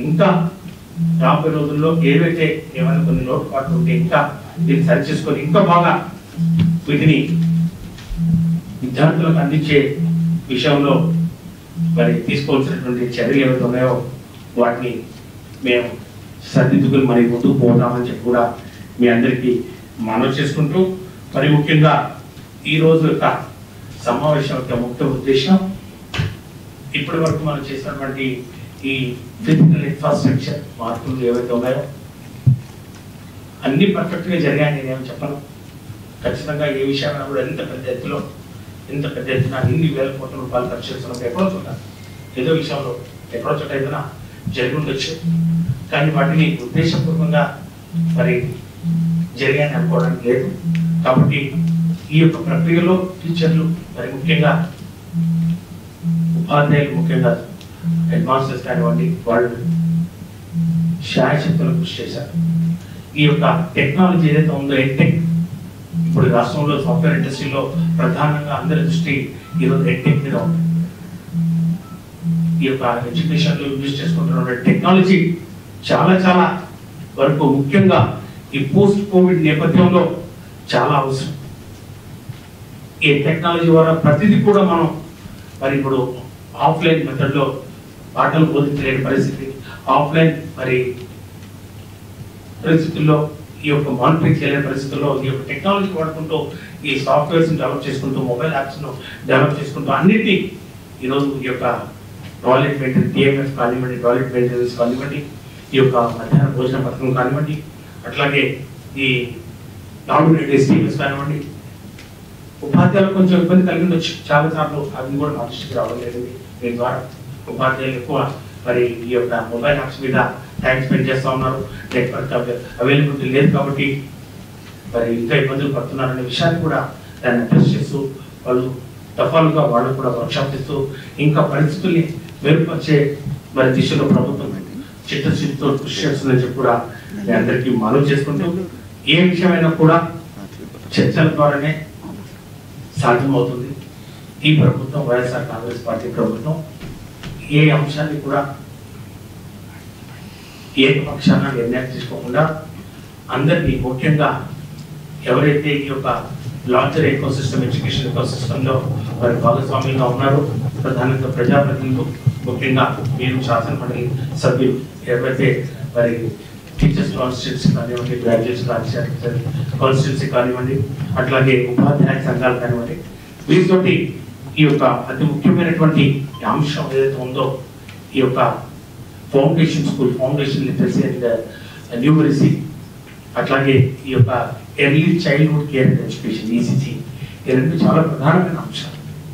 ఇంకా రాబోయే రోజుల్లో ఏవైతే ఏమైనా కొన్ని లోటుపాట్లు ఉంటే ఇంకా దీన్ని సరి చేసుకొని ఇంకా బాగా వీటిని విద్యార్థులకు అందించే విషయంలో మరి తీసుకోవాల్సినటువంటి చర్యలు ఏవైతే ఉన్నాయో వాటిని మేము సరిదిద్దుకుని మరి ముందుకు పోతామని చెప్పి కూడా మీ అందరికీ మనవి చేసుకుంటూ మరి ముఖ్యంగా ఈ రోజు యొక్క సమావేశం యొక్క ముఖ్య ఉద్దేశం ఇప్పటి వరకు మనం చేసినటువంటి ఈ ఫిజికల్ ఇన్ఫ్రాస్ట్రక్చర్ మార్పులు ఏవైతే ఉన్నాయో అన్ని పర్ఫెక్ట్గా జరిగాయని నేనేం చెప్పను ఖచ్చితంగా ఏ విషయమైనా కూడా ఎంత పెద్ద ఎత్తులో ఎంత పెద్ద ఎత్తున ఇన్ని వేల కోట్ల రూపాయలు ఖర్చు చేస్తున్నప్పుడు ఎక్కడో చోట ఏదో విషయంలో ఎక్కడో చోట ఏదైనా జరిగి ఉండొచ్చు కానీ వాటిని ఉద్దేశపూర్వకంగా మరి జరిగాయని అనుకోవడానికి లేదు కాబట్టి ఈ యొక్క ప్రక్రియలో టీచర్లు మరి ముఖ్యంగా ఉపాధ్యాయులు ముఖ్యంగా హెడ్ మాస్టర్స్ కానివ్వండి వాళ్ళు శాయశక్తులు కృషి చేశారు ఈ యొక్క టెక్నాలజీ ఏదైతే ఉందో ఎడ్టెక్ ఇప్పుడు రాష్ట్రంలో సాఫ్ట్వేర్ ఇండస్ట్రీలో ప్రధానంగా అందరి దృష్టి ఈరోజు ఎడ్టెక్ మీద ఉంది ఈ యొక్క ఎడ్యుకేషన్ లో యూజ్ చేసుకుంటున్న టెక్నాలజీ చాలా చాలా వరకు ముఖ్యంగా ఈ పోస్ట్ కోవిడ్ నేపథ్యంలో చాలా అవసరం ఈ టెక్నాలజీ ద్వారా ప్రతిదీ కూడా మనం మరి ఇప్పుడు ఆఫ్లైన్ మెథడ్లో పాఠాలు బోధించలేని పరిస్థితి ఆఫ్లైన్ మరి పరిస్థితుల్లో ఈ యొక్క మానిటరింగ్ చేయలేని పరిస్థితుల్లో ఈ యొక్క టెక్నాలజీ వాడుకుంటూ ఈ సాఫ్ట్వేర్స్ డెవలప్ చేసుకుంటూ మొబైల్ యాప్స్ ను డెవలప్ చేసుకుంటూ అన్నిటినీ ఈరోజు ఈ యొక్క టాయిలెట్ మెయింటెనెన్స్ టీఎంఎఫ్ కానివ్వండి టాయిలెట్ మెయింటెనెన్స్ కానివ్వండి ఈ యొక్క మధ్యాహ్న భోజన పథకం కానివ్వండి అట్లాగే ఈ నాడు నేడు ఎస్టీఎస్ కానివ్వండి ఉపాధ్యాయులకు కొంచెం ఇబ్బంది కలిగి ఉండొచ్చు చాలా సార్లు అవి కూడా మా దృష్టికి రావడం లేదు దీని ద్వారా ఉపాధ్యాయులు ఎక్కువ మరి ఈ యొక్క మొబైల్ యాప్స్ మీద టైం స్పెండ్ చేస్తూ ఉన్నారు నెట్వర్క్ అవైలబిలిటీ లేదు కాబట్టి మరి ఇంకా ఇబ్బందులు పడుతున్నారనే విషయాన్ని కూడా దాన్ని అడ్రస్ చేస్తూ వాళ్ళు దఫాలుగా వాళ్ళు కూడా వర్క్షాప్ ఇస్తూ ఇంకా పరిస్థితుల్ని మెరుగుపరిచే మరి దిశలో ప్రభుత్వం చిత్తశుద్ధితో కృషి చేస్తుందని చెప్పి కూడా నేను అందరికీ మనవి చేసుకుంటూ ఏ విషయమైనా కూడా చర్చల ద్వారానే సాధ్యమవుతుంది ఈ ప్రభుత్వం వైఎస్ఆర్ కాంగ్రెస్ పార్టీ ప్రభుత్వం ఏ అంశాన్ని కూడా ఏకపక్షాన నిర్ణయం తీసుకోకుండా అందరినీ ముఖ్యంగా ఎవరైతే ఈ యొక్క లార్జర్ ఎకో సిస్టమ్ ఎడ్యుకేషన్ ఎకో సిస్టంలో వారి భాగస్వామ్యంగా ఉన్నారు ప్రధానంగా ప్రజాప్రతినిధులు ముఖ్యంగా మీరు శాసనమండలి సభ్యులు ఎవరైతే మరి టీచర్స్ కాన్స్టిట్యూన్సీ కానివ్వండి గ్రాడ్యుయేట్స్ కాన్స్టిట్యూన్సీ కానివ్వండి అట్లాగే ఉపాధ్యాయ సంఘాలు కానివ్వండి వీటితోటి ఈ యొక్క అతి ముఖ్యమైనటువంటి అంశం ఏదైతే ఉందో ఈ యొక్క foundation school foundation literacy and numeracy అట్లాగే ఈ యొక్క early childhood care and education ECCE ఈ రెండు చాలా ప్రధానమైన అంశాలు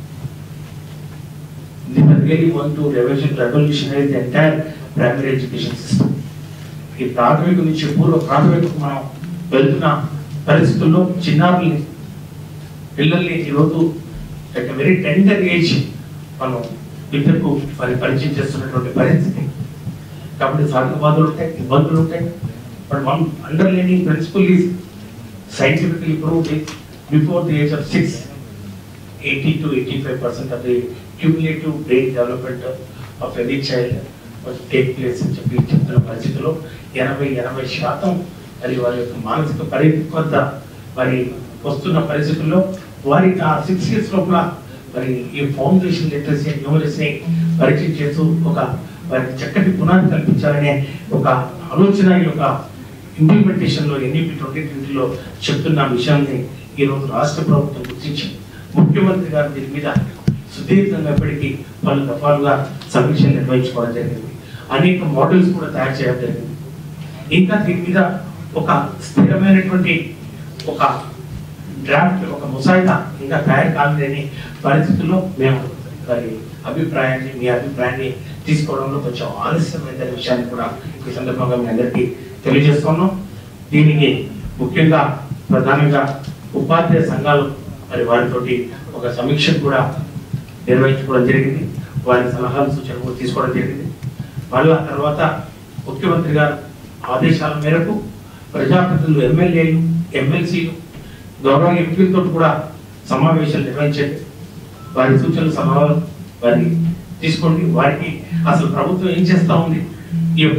దీన్ని really want to revolution revolutionize the entire primary education system ఈ ప్రాథమిక నుంచి పూర్వ ప్రాథమిక మనం వెళ్తున్న పరిస్థితుల్లో చిన్నారుల్ని పిల్లల్ని ఈరోజు అట్ వెరీ టెండర్ ఏజ్ మనం విద్యకు మరి పరిచయం చేస్తున్నటువంటి పరిస్థితి కాబట్టి సాధ్యబాధలు ఉంటాయి ఇబ్బందులు ఉంటాయి but one underlining principle is scientifically proved before the age of six eighty to eighty five percent of the cumulative brain development of any child take place అని చెప్పి చెప్తున్న పరిస్థితిలో ఎనభై ఎనభై శాతం మరి వారి యొక్క మానసిక పరిపక్వత మరి వస్తున్న పరిస్థితుల్లో వారికి ఆ సిక్స్ ఇయర్స్ లోపల మరి ఈ ఫౌండేషన్ లిటరసీ న్యూమరసీని పరిచయం చేస్తూ ఒక వారికి చక్కటి పునాది కల్పించాలనే ఒక ఆలోచన ఈ యొక్క ఇంప్లిమెంటేషన్ లో ఎన్ఈపి ట్వంటీ ట్వంటీలో చెప్తున్న విషయాన్ని ఈ రోజు రాష్ట్ర ప్రభుత్వం గుర్తించి ముఖ్యమంత్రి గారు దీని మీద సుదీర్ఘంగా ఇప్పటికీ పలు దఫాలుగా సమీక్షలు నిర్వహించుకోవడం జరిగింది అనేక మోడల్స్ కూడా తయారు చేయడం జరిగింది ఇంకా దీని మీద ఒక స్థిరమైనటువంటి ఒక డ్రాఫ్ట్ ఒక ముసాయిదా ఇంకా తయారు కాలేదని పరిస్థితుల్లో మేము మరి అభిప్రాయాన్ని మీ అభిప్రాయాన్ని తీసుకోవడంలో కొంచెం ఆలస్యమైన విషయాన్ని కూడా ఈ సందర్భంగా మీ అందరికీ తెలియజేస్తున్నాం దీనికి ముఖ్యంగా ప్రధానంగా ఉపాధ్యాయ సంఘాలు మరి వారితోటి ఒక సమీక్ష కూడా నిర్వహించుకోవడం జరిగింది వారి సలహాలు సూచనలు కూడా తీసుకోవడం జరిగింది మళ్ళా తర్వాత ముఖ్యమంత్రి గారు ఆదేశాల మేరకు ప్రజాప్రతినిధులు ఎమ్మెల్యేలు ఎమ్మెల్సీలు గౌరవ ఎంపీలతో కూడా సమావేశాలు నిర్వహించండి వారి సూచనలు సలహాలు వారి తీసుకోండి వారికి అసలు ప్రభుత్వం ఏం చేస్తా ఉంది ఈ యొక్క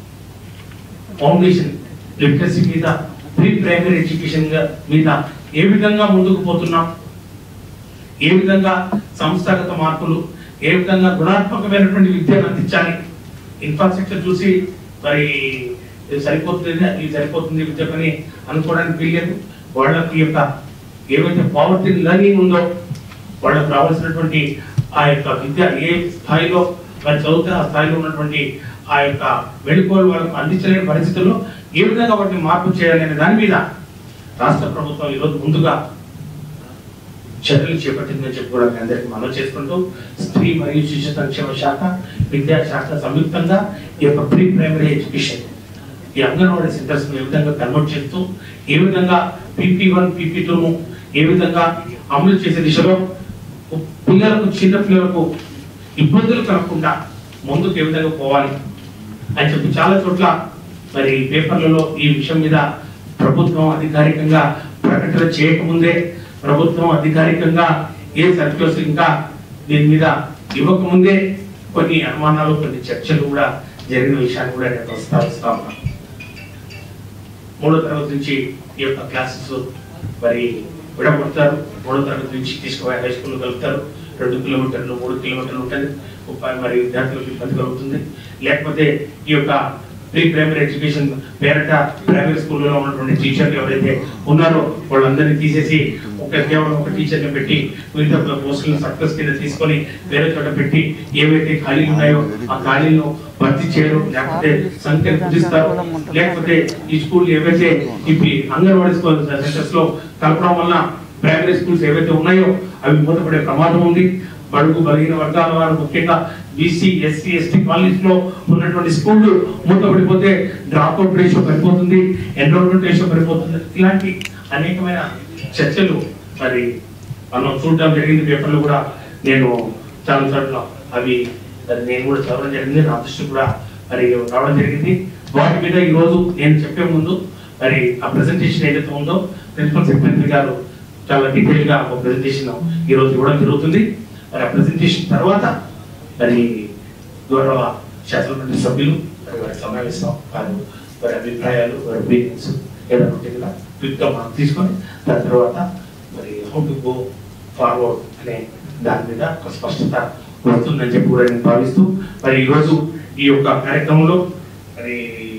ఫౌండేషన్ లిటరసీ మీద ప్రీ ప్రైమరీ ఎడ్యుకేషన్ మీద ఏ విధంగా ముందుకు పోతున్నాం ఏ విధంగా సంస్థాగత మార్పులు ఏ విధంగా గుణాత్మకమైనటువంటి విద్యను అందించాలి ఇన్ఫ్రాస్ట్రక్చర్ చూసి మరి ఇది సరిపోతుంది ఇది సరిపోతుంది విద్య పని అనుకోవడానికి వీల్లేదు వాళ్ళకి యొక్క ఏవైతే పావర్టీ లర్నింగ్ ఉందో వాళ్ళకి రావాల్సినటువంటి ఆ యొక్క విద్య ఏ స్థాయిలో మరి చదివితే ఆ స్థాయిలో ఉన్నటువంటి ఆ యొక్క మెడికోలు వాళ్ళకు అందించలేని పరిస్థితుల్లో ఏ విధంగా వాటిని మార్పు చేయాలి అనే దాని మీద రాష్ట్ర ప్రభుత్వం ఈరోజు ముందుగా చర్యలు చేపట్టిందని చెప్పి కూడా మీ అందరికీ మనం చేసుకుంటూ స్త్రీ మరియు శిశు సంక్షేమ శాఖ విద్యాశాఖ సంయుక్తంగా ఈ యొక్క ప్రీ ప్రైమరీ ఎడ్యుకేషన్ ఈ అంగన్వాడీ సెంటర్స్ ఏ విధంగా కన్వర్ట్ చేస్తూ ఏ విధంగా పీపీ వన్ పీపీ టూను ఏ విధంగా అమలు చేసే దిశలో పిల్లలకు చిన్న పిల్లలకు ఇబ్బందులు కలగకుండా ముందుకు ఏ విధంగా పోవాలి అని చెప్పి చాలా చోట్ల మరి పేపర్లలో ఈ విషయం మీద ప్రభుత్వం అధికారికంగా ప్రకటన చేయకముందే ప్రభుత్వం అధికారికంగా ఏ సర్క్యులర్స్ ఇంకా దీని మీద ఇవ్వకముందే కొన్ని అనుమానాలు కొన్ని చర్చలు కూడా జరిగిన విషయాన్ని కూడా నేను ప్రస్తావిస్తా ఉన్నాను మూడో తరగతి నుంచి ఈ యొక్క క్లాసెస్ మరి విడగొడతారు మూడో తరగతి నుంచి తీసుకుపోయి హై స్కూల్ కలుపుతారు రెండు కిలోమీటర్లు మూడు కిలోమీటర్లు ఉంటుంది ఉపాధి మరి విద్యార్థులకు ఇబ్బంది కలుగుతుంది లేకపోతే ఈ యొక్క ప్రీ ప్రైమరీ ఎడ్యుకేషన్ పేరట ప్రైమరీ స్కూల్లో ఉన్నటువంటి టీచర్లు ఎవరైతే ఉన్నారో వాళ్ళందరినీ తీసేసి ఒక కేవలం ఒక టీచర్ని పెట్టి మిగతా పోస్టులను సక్సెస్ కింద తీసుకొని వేరే చోట పెట్టి ఏవైతే ఖాళీలు ఉన్నాయో ఆ ఖాళీలను భర్తీ చేయడం లేకపోతే సంఖ్యను కుదిస్తారు లేకపోతే ఈ స్కూల్ ఏవైతే ఇప్పుడు అంగన్వాడీ స్కూల్ సెంటర్స్ లో కలపడం వల్ల ప్రైమరీ స్కూల్స్ ఏవైతే ఉన్నాయో అవి మూతపడే ప్రమాదం ఉంది బడుగు బలహీన వర్గాల వారు ముఖ్యంగా బీసీ ఎస్సీ ఎస్టీ కాలనీస్ లో ఉన్నటువంటి స్కూళ్ళు మూతపడిపోతే డ్రాప్ అవుట్ రేషియో పడిపోతుంది ఎన్రోల్మెంట్ రేషియో పడిపోతుంది ఇలాంటి అనేకమైన చర్చలు మరి మనం చూడడం జరిగింది పేపర్లు కూడా నేను చాలా చోట్ల అవి మరి నేను కూడా చదవడం జరిగింది నా దృష్టి కూడా మరి రావడం జరిగింది వాటి మీద ఈ రోజు నేను చెప్పే ముందు మరి ఆ ప్రెజెంటేషన్ ఏదైతే ఉందో ప్రిన్సిపల్ సెక్రటరీ గారు చాలా డీటెయిల్ గా ఒక ప్రెజెంటేషన్ ఈ రోజు ఇవ్వడం జరుగుతుంది మరి ఆ ప్రెజెంటేషన్ తర్వాత మరి గౌరవ శాసనమండలి సభ్యులు మరి వారి సమావేశం వారు వారి అభిప్రాయాలు వారి ఒపీనియన్స్ ఏదైనా ఉంటే కదా క్విక్ గా మనం తీసుకొని దాని తర్వాత మరి హౌ టు గో ఫార్వర్డ్ అనే దాని మీద ఒక స్పష్టత వస్తుందని చెప్పి కూడా నేను భావిస్తూ మరి ఈరోజు ఈ యొక్క కార్యక్రమంలో మరి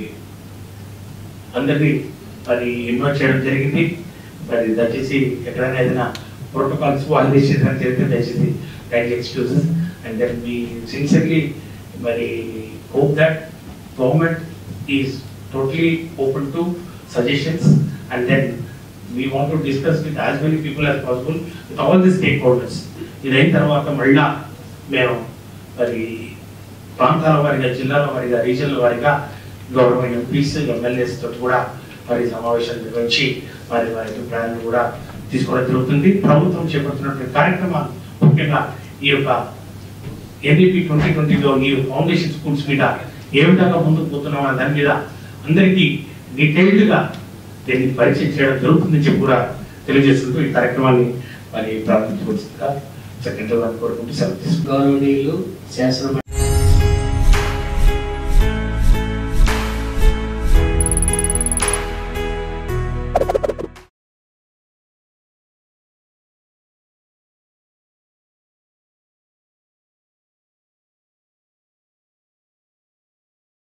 అందరినీ మరి ఇన్వైట్ చేయడం జరిగింది మరి దయచేసి ఎక్కడైనా ఏదైనా ప్రోటోకాల్స్ వాల్యుయేషన్ జరిగితే దయచేసి kind excuses and then we sincerely మరి hope that government is totally open to suggestions and then we want to discuss with as many people as possible with all the stakeholders ఇదైన తర్వాత మళ్ళా మేము మరి ప్రాంతాల వారిగా జిల్లాల వారిగా రీజన్ల వారిగా గౌరవ ఎంపీస్ ఎమ్మెల్యేస్ తోటి కూడా మరి సమావేశాలు నిర్వహించి మరి వారి అభిప్రాయాలను కూడా తీసుకోవడం జరుగుతుంది ప్రభుత్వం చేపడుతున్నటువంటి కార్యక్రమాలు ముఖ్యంగా ఈ యొక్క ఎన్ఈపి ట్వంటీ ట్వంటీలో ఈ ఫౌండేషన్ స్కూల్స్ మీద ఏ విధంగా ముందుకు పోతున్నాం అనే దాని మీద అందరికీ డీటెయిల్డ్ గా దీన్ని పరిచయం చేయడం జరుగుతుందని చెప్పి కూడా తెలియజేస్తుంటూ ఈ కార్యక్రమాన్ని మరి ప్రారంభించవలసిందిగా సెక్రటరీ గారిని కోరుకుంటూ సెలవు తీసుకుంటాం గౌరవనీయులు శాసన